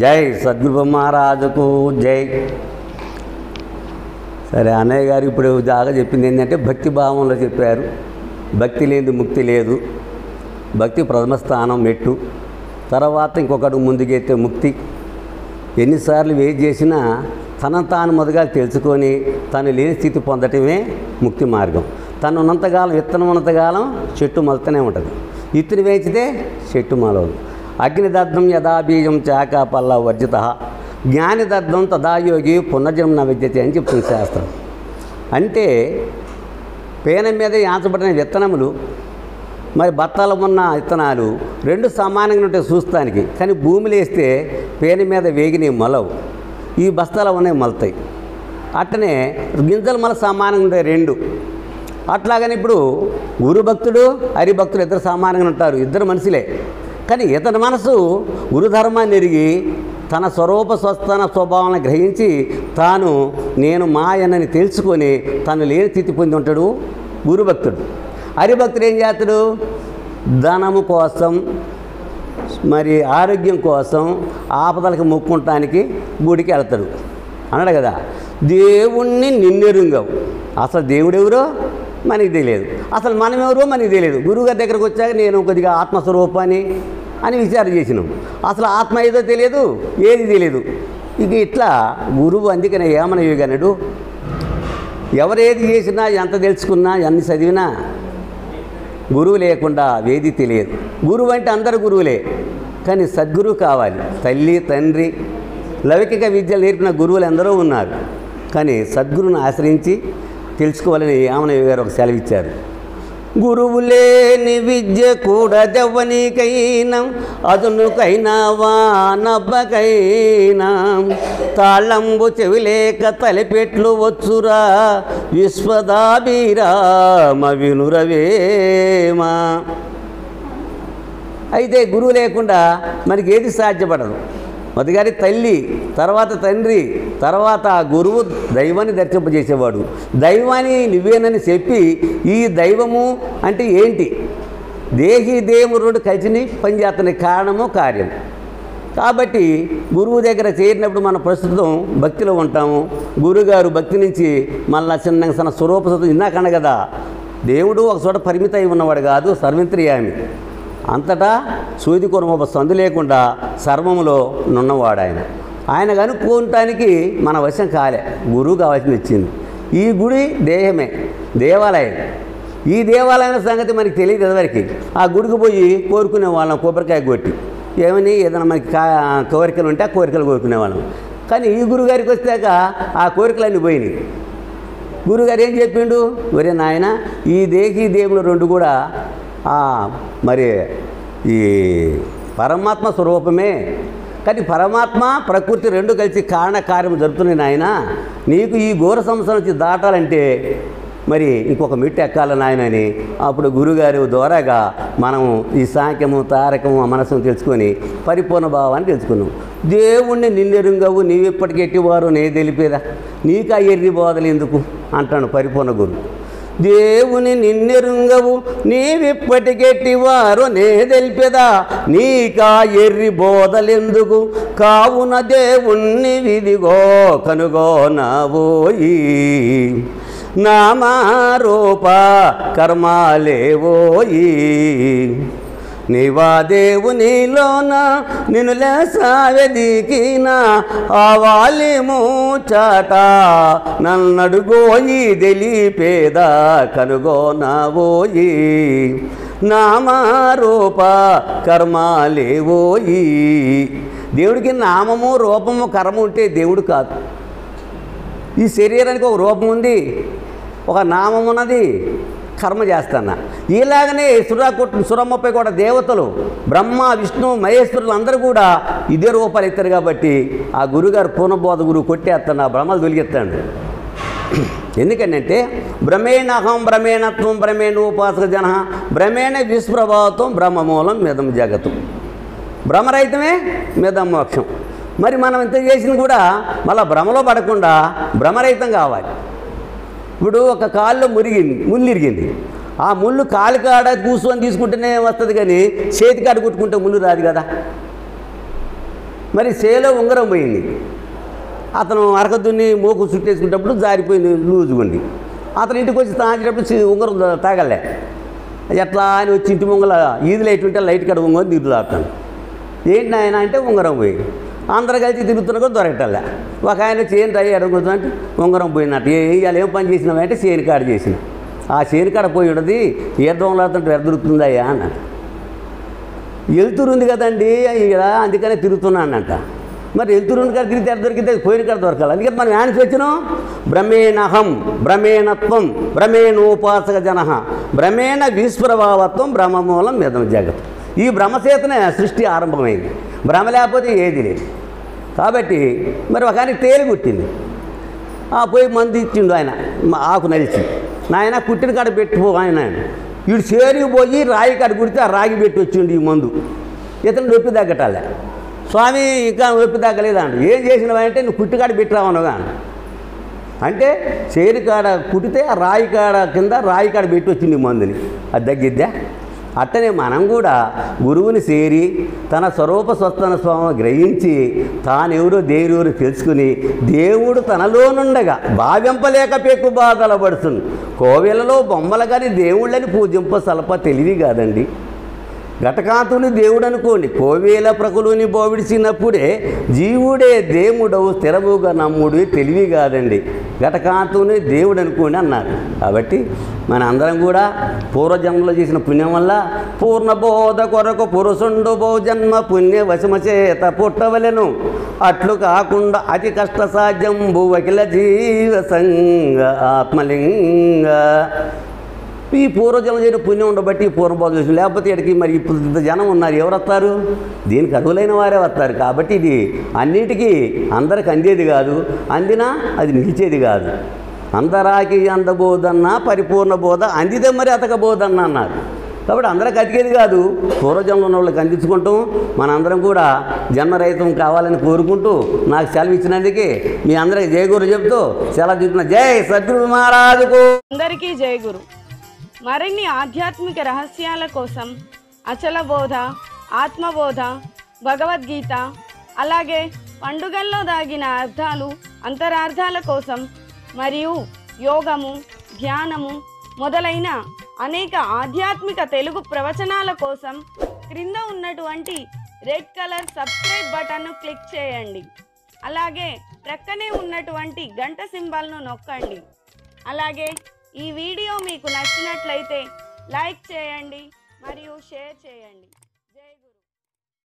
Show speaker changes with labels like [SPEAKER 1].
[SPEAKER 1] జై సద్గురు మహారాజుకు జై సరే అన్నయ్య గారు ఇప్పుడు బాగా చెప్పింది ఏంటంటే భక్తి భావంలో చెప్పారు భక్తి లేని ముక్తి లేదు భక్తి ప్రథమ స్థానం మెట్టు తర్వాత ఇంకొకటి ముందుకెత్తే ముక్తి ఎన్నిసార్లు వెయిట్ చేసినా తన తాను మొదగా తెలుసుకొని తను లేని స్థితి పొందటమే ముక్తి మార్గం తను ఉన్నంతకాలం విత్తనం ఉన్నంతకాలం చెట్టు మొలతనే ఉంటుంది ఇత్తుని వేచితే చెట్టు మొలవదు అగ్నిదగ్ధం యథా బీజం చాక పల్ల వర్జిత జ్ఞానిదగ్ధం తదాయోగి పునర్జన్మ విద్యతే అని చెప్తుంది శాస్త్రం అంటే పేన మీద యాంచబడిన విత్తనములు మరి బత్తాలు ఉన్న విత్తనాలు రెండు సమానంగా ఉంటాయి చూస్తానికి కానీ భూమిలో వేస్తే పేన మీద వేగిని మొలవు ఈ బస్తాలు ఉన్నాయి మొలతాయి అట్టనే గింజలు మళ్ళీ సమానంగా ఉంటాయి రెండు అట్లాగని ఇప్పుడు గురు భక్తుడు హరిభక్తుడు ఇద్దరు సమానంగా ఉంటారు ఇద్దరు మనుషులే కానీ ఇతని మనసు గురుధర్మాన్ని ఎరిగి తన స్వరూప స్వస్థాన స్వభావాన్ని గ్రహించి తాను నేను మాయనని తెలుసుకొని తను లేని స్థితి పొంది ఉంటాడు గురుభక్తుడు హరిభక్తుడు ఏం చేస్తాడు ధనము కోసం మరి ఆరోగ్యం కోసం ఆపదలకు మొక్కుంటానికి గుడికి వెళ్తాడు అన్నాడు కదా దేవుణ్ణి నిన్నెరుంగవు అసలు దేవుడెవరో మనకి తెలియదు అసలు మనం ఎవరో మనకి తెలియదు గురువుగారి దగ్గరకు వచ్చాక నేను కొద్దిగా ఆత్మస్వరూపాన్ని అని విచారణ చేసినాం అసలు ఆత్మ ఏదో తెలియదు ఏది తెలియదు ఇక ఇట్లా గురువు అందుకనే ఏమని యోగనడు ఎవరేది చేసినా ఎంత తెలుసుకున్నా ఎన్ని చదివినా గురువు లేకుండా వేది తెలియదు గురువు అంటే అందరు గురువులే కానీ సద్గురువు కావాలి తల్లి తండ్రి లౌకిక విద్యలు నేర్పిన గురువులు ఎందరో ఉన్నారు కానీ సద్గురువుని ఆశ్రయించి తెలుసుకోవాలని ఆమన గారు ఒక సెలవు ఇచ్చారు గురువు లేని విద్య కూడదెవ్వనికైనా అదునుకైనా వానబ్బకైనా తాళంబు చెవిలేక తలపెట్లు వచ్చురా విశ్వదాభిరామ వినురవేమా అయితే గురువు లేకుండా మనకి ఏది సాధ్యపడదు మొదటిగారి తల్లి తర్వాత తండ్రి తర్వాత ఆ గురువు దైవాన్ని దర్శింపజేసేవాడు దైవాన్ని నువ్వేనని చెప్పి ఈ దైవము అంటే ఏంటి దేహి దేవుడు కలిసిని పనిచేస్తున్న కారణము కార్యం కాబట్టి గురువు దగ్గర చేరినప్పుడు మనం ప్రస్తుతం భక్తిలో ఉంటాము గురుగారు భక్తి నుంచి మళ్ళా చిన్న చిన్న స్వరూప ఇందాకన్న కదా దేవుడు ఒక చోట పరిమిత అయి ఉన్నవాడు కాదు సర్వింత్రియామి అంతటా సూది కొరమ సందు లేకుండా సర్వములో నున్నవాడు ఆయన ఆయన కనుక్కోవటానికి మన వశం కాలే గురువు కావాల్సింది వచ్చింది ఈ గుడి దేహమే దేవాలయం ఈ దేవాలయం సంగతి మనకి తెలియదు ఎవరికి ఆ గుడికి పోయి కోరుకునే వాళ్ళం కొబ్బరికాయ కొట్టి ఏమని ఏదైనా మనకి కా కోరికలు ఉంటే ఆ కోరికలు కోరుకునే వాళ్ళం కానీ ఈ గురుగారికి వచ్చాక ఆ కోరికలన్నీ పోయినాయి గురుగారు ఏం చెప్పిండు ఒరే నాయన ఈ దేహి దేవుడు రెండు కూడా ఆ, మరి ఈ పరమాత్మ స్వరూపమే కానీ పరమాత్మ ప్రకృతి రెండు కలిసి కారణ కార్యం జరుగుతున్నాయి నాయన నీకు ఈ ఘోర సంవత్సరం నుంచి దాటాలంటే మరి ఇంకొక మెట్టు ఎక్కాలి నాయన అని అప్పుడు గురుగారి ద్వారాగా మనం ఈ సాంఖ్యము తారకము ఆ మనసును తెలుసుకొని పరిపూర్ణ భావాన్ని తెలుసుకున్నాం దేవుణ్ణి నిన్నెరుంగవు నీవెప్పటికి ఎట్టివారు నే తెలిపేదా నీకు ఆ ఎర్రి బోధలు ఎందుకు అంటాను పరిపూర్ణ గురువు దేవుని నిన్నెరుంగవు నీవిప్పటికెట్టివారు నే తెలిపెదా నీకా ఎర్రి బోధలెందుకు కావున దేవుణ్ణి విధిగో కనుగోనావోయి నామారూప కర్మాలేవోయి నీవా దేవునిలోన నిన్ను లేసావెదికిన ఆవాలి మూచాట నన్నడుగోయి తెలిపేదా కనుగోనావోయి నామారూప కర్మాలేవోయి దేవుడికి నామము రూపము కర్మ ఉంటే దేవుడు కాదు ఈ శరీరానికి ఒక రూపం ఉంది ఒక నామం ఉన్నది కర్మ చేస్తాను ఇలాగనే సురా సురమ్మపై కూడా దేవతలు బ్రహ్మ విష్ణు మహేశ్వరులు అందరూ కూడా ఇదే రూపాలు ఎత్తారు కాబట్టి ఆ గురుగారు పూర్ణబోధ గురువు కొట్టేస్తాను ఆ బ్రహ్మలు తొలిగెత్తాడు ఎందుకంటే బ్రహ్మేణహం బ్రహ్మేణత్వం బ్రహ్మేణ ఉపాసక జన బ్రహ్మేణ విశ్వభావత్వం బ్రహ్మమూలం మిదం జగత్తు భ్రమరహితమే మిదం మోక్షం మరి మనం ఇంత చేసింది కూడా మళ్ళీ భ్రమలో పడకుండా భ్రమరహితం కావాలి ఇప్పుడు ఒక కాల్లో మురిగింది ముళ్ళు ఇరిగింది ఆ ముళ్ళు కాలు కాడ కూర్చొని తీసుకుంటేనే వస్తుంది కానీ చేతి కాడ కుట్టుకుంటే ముళ్ళు రాదు కదా మరి సేలో ఉంగరం పోయింది అతను అరకదున్ని మోకు చుట్టేసుకునేటప్పుడు జారిపోయింది లూజుగుండి అతను ఇంటికి వచ్చి తాగేటప్పుడు చి- ఉంగరం తా- తాగలే ఎట్లా అని వచ్చి ఇంటి ముంగల ఈది లైట్ ఉంటే లైట్ కడ ఉంగరం దిగుతూ తాగుతాను ఏంటి ఆయన అంటే ఉంగరం పోయి అందరు కలిసి తిరుగుతున్నా కూడా దొరకటల్లే ఒక ఆయన వచ్చి ఏంటి అయ్యి అడుగుతున్నా అంటే ఉంగరం పోయినట్టు ఏ ఇవాళ ఏం పని చేసినావంటే చేను కాడ చేసిన ఆ చేను కాడ పోయి ఉండదు ఈర్దంలో అతను ఎదురుతుందయ్యా అన్నాడు వెళ్తురుంది కదండి ఇక్కడ అందుకనే తిరుగుతున్నానంట మరి వెళ్తురుంది కదా తిరిగితే ఎక్కడ దొరికితే పోయిన కాడ దొరకాలి అందుకే మనం యాన్స్ వచ్చినాం భ్రమేణహం భ్రమేణత్వం భ్రమేణోపాసక జన భ్రమేణ విశ్వభావత్వం భ్రమమూలం మిదం జగత్ ఈ భ్రమచేతనే సృష్టి ఆరంభమైంది భ్రమ లేకపోతే ఏది లేదు కాబట్టి మరి ఒక ఆయనకి తేలి కుట్టింది ఆ పోయి మంది ఇచ్చిండు ఆయన మా ఆకు నలిచి నాయన కుట్టిన కాడ పెట్టుకో ఆయన వీడు చేరికి పోయి రాయి కాడ కుడితే ఆ రాగి పెట్టి వచ్చిండు ఈ మందు ఇతను నొప్పి తగ్గటాలే స్వామి ఇంకా నొప్పి తగ్గలేదండి ఏం చేసినవంటే నువ్వు కుట్టి కాడ పెట్టి రావనుగా అంటే చేరి కాడ కుట్టితే ఆ రాయి కాడ కింద రాయి కాడ పెట్టి వచ్చింది ఈ మందుని అది తగ్గిద్దా అట్టనే మనం కూడా గురువుని చేరి తన స్వరూప స్వస్థన స్వామి గ్రహించి తానెవరో దేవుడు తెలుసుకుని దేవుడు తనలోనుండగా భావింపలేక పెక్కు బాధల పడుతుంది కోవెలలో బొమ్మలు కానీ దేవుళ్ళని పూజింప సలప తెలివి కాదండి ఘటకాంతుని దేవుడు అనుకోండి కోవేల ప్రకులుని బోవిడిచినప్పుడే జీవుడే దేవుడవు స్థిరముగా నమ్ముడు తెలివి కాదండి ఘటకాంతుని దేవుడు అనుకోండి అన్నారు కాబట్టి మన అందరం కూడా పూర్వజన్మలో చేసిన పుణ్యం వల్ల పూర్ణబోధ కొరకు పురుషుండు బహుజన్మ పుణ్య వశమ చేత పుట్టవలెను అట్లు కాకుండా అతి కష్ట సాధ్యం భూవకిల జీవ సంగ ఆత్మలింగ ఈ పూర్వజన్మ చేయడం పుణ్యం ఉండబట్టి ఈ పూర్వబోధ చేసిన లేకపోతే ఇక్కడికి మరి ఇప్పుడు ఇంత జనం ఉన్నారు ఎవరు వస్తారు దీనికి అర్హులైన వారే వస్తారు కాబట్టి ఇది అన్నిటికీ అందరికి అందేది కాదు అందినా అది నిలిచేది కాదు అందరాకి అందబోధన్న పరిపూర్ణ బోధ అందితే మరి అతకబోధన్న అన్నారు కాబట్టి అందరికి అతికేది కాదు పూర్వజన్మలో ఉన్న వాళ్ళకి అందించుకుంటాం మనందరం కూడా జన్మరహితం కావాలని కోరుకుంటూ నాకు సెలవు ఇచ్చినందుకే మీ అందరికి జయ గురు చెప్తూ సెలవు చెప్తున్నా జై సద్గురు మహారాజుకు
[SPEAKER 2] అందరికీ జయ గురు మరిన్ని ఆధ్యాత్మిక రహస్యాల కోసం అచల బోధ ఆత్మబోధ భగవద్గీత అలాగే పండుగల్లో దాగిన అర్థాలు అంతరార్థాల కోసం మరియు యోగము ధ్యానము మొదలైన అనేక ఆధ్యాత్మిక తెలుగు ప్రవచనాల కోసం క్రింద ఉన్నటువంటి రెడ్ కలర్ సబ్స్క్రైబ్ బటన్ను క్లిక్ చేయండి అలాగే ప్రక్కనే ఉన్నటువంటి గంట సింబల్ను నొక్కండి అలాగే ఈ వీడియో మీకు నచ్చినట్లయితే లైక్ చేయండి మరియు షేర్ చేయండి